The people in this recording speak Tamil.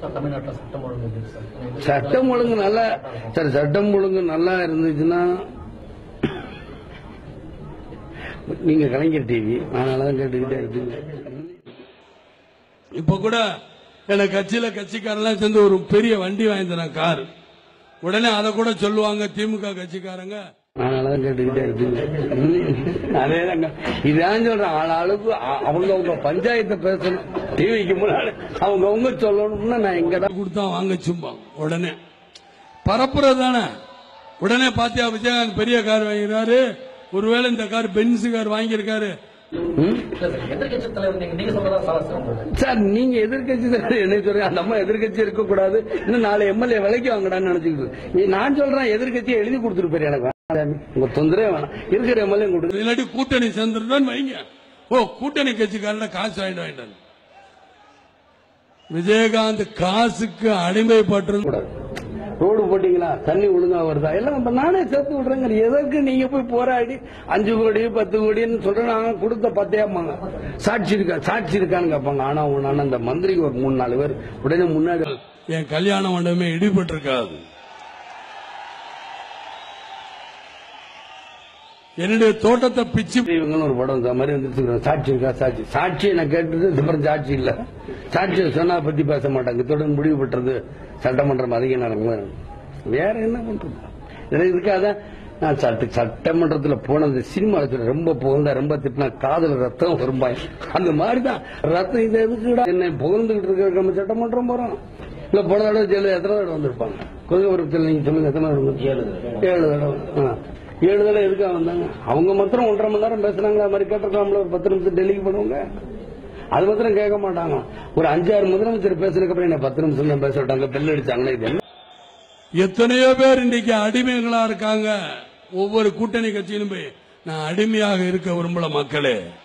சார் தமிழ்நாட்டில் சட்டம் ஒழுங்கு எப்படி சார் ஏன்னா சட்டம் ஒழுங்கு நல்லா சார் சட்டம் ஒழுங்கு நல்லா இருந்துச்சுன்னா நீங்க கலைஞர் டிவி அதனால தான் கேட்டுக்கிட்டே இருக்கீங்க இப்ப கூட எனக்கு கட்சியில கட்சிக்காரெல்லாம் சேர்ந்து ஒரு பெரிய வண்டி வாங்கி தரேன் கார் உடனே அதை கூட சொல்லுவாங்க திமுக கட்சிக்காரங்க அதனால தான் கேட்டுக்கிட்டே இருக்கீங்க அதேதாங்க இதான் சொல்றேன் ஆள் ஆளுக்கு அ- அவங்க அவங்க பஞ்சாயத்தை பேசணும் டிவிக்கு முன்னாடி அவங்க அவங்க சொல்லணும்னா நான் எங்கடா கொடுத்தா வாங்க சும்மா உடனே பரப்புறது தானே உடனே பாத்தியா விஜயகாந்த் பெரிய கார் வாங்கிறாரு ஒருவேளை இந்த கார் பென்ஸ் கார் வாங்கியிருக்காரு ம்? இல்ல சார் எதிர்கட்சி தலைவர் நீங்க நீங்க சொல்றதா சார் சார் உங்களுக்கு சார் நீங்க எதிர்கட்சி என்ன சொல்றீங்க அந்த அம்மா எதிர்கட்சி இருக்க கூடாது இன்னும் நாலு எம்எல்ஏ விலைக்கு வாங்கடான்னு நினைச்சுக்கிட்டு இருக்கு. நான் சொல்றேன் எதிர்கட்சியை எழுதி கொடுத்துருப்பாரு எனக்கு வேணாம். உங்க தொந்தரவே வேணாம் இருக்கிற எம்எல்ஏ கொடுத்து இல்லாட்டி கூட்டணி சேர்ந்துருந்தோன்னு வைங்க ஓ கூட்டணி கட்சிக்காரன காசு வாங்கிட்டு வாங்கிட்டாரு விஜயகாந்த் காசுக்கு அடிமைப்பட்டு கூடாது ரோடு போட்டீங்களா தண்ணி ஒழுங்கா வருதா எல்லாம் இப்ப நானே சேர்த்து விடுறேங்க எதற்கு நீங்க போய் போராடி அஞ்சு கோடி பத்து கோடின்னு சொல்றேன் நாங்க கொடுத்த பத்தையாமாங்க சாட்சி இருக்கா சாட்சி இருக்கான்னு கேட்பாங்க ஆனா உன்னான அந்த மந்திரிக்கு ஒரு மூணு நாலு பேர் உடனே முன்னாடி என் கல்யாண மண்டபமே இடிபட்டிருக்காது என்னுடைய தோட்டத்தை பிச்சு இவங்கன்னு ஒரு படம் இந்த மாதிரி வந்துருச்சு சாட்சி இருக்கா சாட்சி சாட்சியை நான் கேட்டது இதுக்கப்புறம் சாட்சி இல்ல சாட்சியை சொன்னா பத்தி பேச மாட்டாங்க இத்துடன் முடிவு பெற்றது சட்டமன்றம் அதிக நேரம் வேற என்ன பண்றது இதுல இருக்காத நான் சட்ட சட்டமன்றத்துல போனது சினிமா ரொம்ப புகழ்ந்தா ரொம்ப திட்டினா காதல ரத்தம் வரும்பாய் அந்த மாதிரிதான் ரத்தம் இது எதுக்குடா என்ன புகழ்ந்துகிட்டு இருக்க நம்ம சட்டமன்றம் போறோம் இல்ல போன தடவை ஜெயில எத்தனை தடவை வந்திருப்பாங்க கொள்கைபுரத்தில் நீங்க சொல்லுங்க எத்தனை தடவை வந்து? ஏழு தடவை ஆ. ஏழு தடவை எதுக்காக வந்தாங்க அவங்க மாத்திரம் ஒன்றரை மணி நேரம் பேசுனாங்களா அது மாதிரி கேட்டிருக்கலாம்ல ஒரு பத்து நிமிஷம் டெல்லிக்கு போனவங்க அது மாத்திரம் கேட்க மாட்டாங்க ஒரு அஞ்சாறு முதலமைச்சர் பேசுறதுக்கு அப்புறம் என்ன பத்து நிமிஷம் தான் பேச விட்டாங்க பெல் அடிச்சாங்களே இது என்ன எத்தனையோ பேர் இன்னைக்கு அடிமைகளா இருக்காங்க ஒவ்வொரு கூட்டணி கட்சியிலும் போய் நான் அடிமையாக இருக்க விரும்பல மக்களே